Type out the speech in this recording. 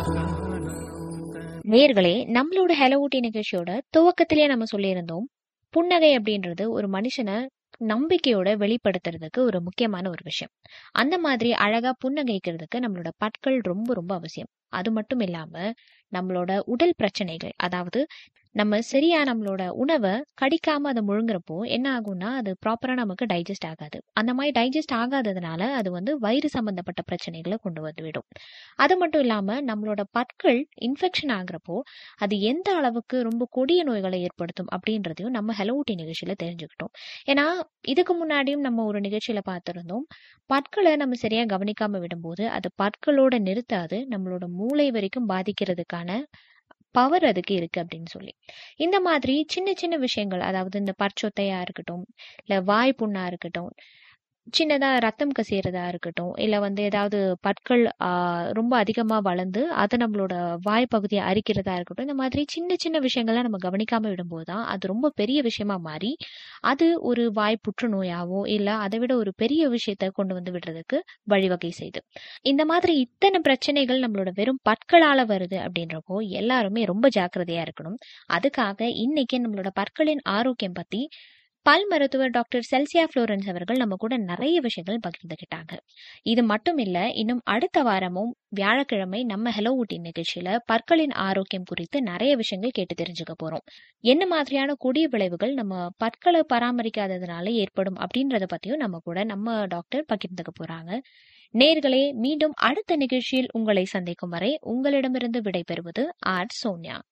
நேர்களே நம்மளோட ஹலோ ஊட்டி நிகழ்ச்சியோட துவக்கத்திலேயே நம்ம சொல்லியிருந்தோம் புன்னகை அப்படின்றது ஒரு மனுஷனை நம்பிக்கையோட வெளிப்படுத்துறதுக்கு ஒரு முக்கியமான ஒரு விஷயம் அந்த மாதிரி அழகா புன்னகைக்கிறதுக்கு நம்மளோட பற்கள் ரொம்ப ரொம்ப அவசியம் அது மட்டும் இல்லாம நம்மளோட உடல் பிரச்சனைகள் அதாவது நம்ம சரியா நம்மளோட உணவை கடிக்காம அதை முழுங்குறப்போ என்ன ஆகும்னா அது ப்ராப்பரா நமக்கு டைஜஸ்ட் ஆகாது அந்த மாதிரி டைஜஸ்ட் ஆகாததுனால அது வந்து வயிறு சம்பந்தப்பட்ட பிரச்சனைகளை கொண்டு வந்து விடும் அது மட்டும் இல்லாம நம்மளோட பற்கள் இன்ஃபெக்ஷன் ஆகுறப்போ அது எந்த அளவுக்கு ரொம்ப கொடிய நோய்களை ஏற்படுத்தும் அப்படின்றதையும் நம்ம ஹெலோட்டி நிகழ்ச்சியில தெரிஞ்சுக்கிட்டோம் ஏன்னா இதுக்கு முன்னாடியும் நம்ம ஒரு நிகழ்ச்சியில பார்த்திருந்தோம் பற்களை நம்ம சரியா கவனிக்காம விடும்போது அது பற்களோட நிறுத்தாது நம்மளோட மூளை வரைக்கும் பாதிக்கிறதுக்கான பவர் அதுக்கு இருக்கு அப்படின்னு சொல்லி இந்த மாதிரி சின்ன சின்ன விஷயங்கள் அதாவது இந்த பற்சொத்தையா இருக்கட்டும் இல்ல வாய் புண்ணா இருக்கட்டும் சின்னதா ரத்தம் கசியறதா இருக்கட்டும் இல்ல வந்து ஏதாவது பற்கள் ஆஹ் ரொம்ப அதிகமா வளர்ந்து அதை நம்மளோட வாய் பகுதியை அரிக்கிறதா இருக்கட்டும் இந்த மாதிரி சின்ன சின்ன விஷயங்கள்லாம் நம்ம கவனிக்காம விடும்போது தான் அது ரொம்ப பெரிய விஷயமா மாறி அது ஒரு வாய் புற்றுநோயாவோ இல்ல அதை விட ஒரு பெரிய விஷயத்த கொண்டு வந்து விடுறதுக்கு வழிவகை செய்யுது இந்த மாதிரி இத்தனை பிரச்சனைகள் நம்மளோட வெறும் பற்களால வருது அப்படின்றப்போ எல்லாருமே ரொம்ப ஜாக்கிரதையா இருக்கணும் அதுக்காக இன்னைக்கு நம்மளோட பற்களின் ஆரோக்கியம் பத்தி பல் மருத்துவர் டாக்டர் செல்சியா புளோரன்ஸ் அவர்கள் நம்ம கூட நிறைய விஷயங்கள் பகிர்ந்துகிட்டாங்க இது மட்டும் இல்ல இன்னும் அடுத்த வாரமும் வியாழக்கிழமை நம்ம ஹெலோ ஊட்டி நிகழ்ச்சியில பற்களின் ஆரோக்கியம் குறித்து நிறைய விஷயங்கள் கேட்டு தெரிஞ்சுக்க போறோம் என்ன மாதிரியான கொடிய விளைவுகள் நம்ம பற்களை பராமரிக்காததுனால ஏற்படும் அப்படின்றத பத்தியும் நம்ம கூட நம்ம டாக்டர் பகிர்ந்துக்க போறாங்க நேர்களே மீண்டும் அடுத்த நிகழ்ச்சியில் உங்களை சந்திக்கும் வரை உங்களிடமிருந்து விடைபெறுவது ஆர் சோனியா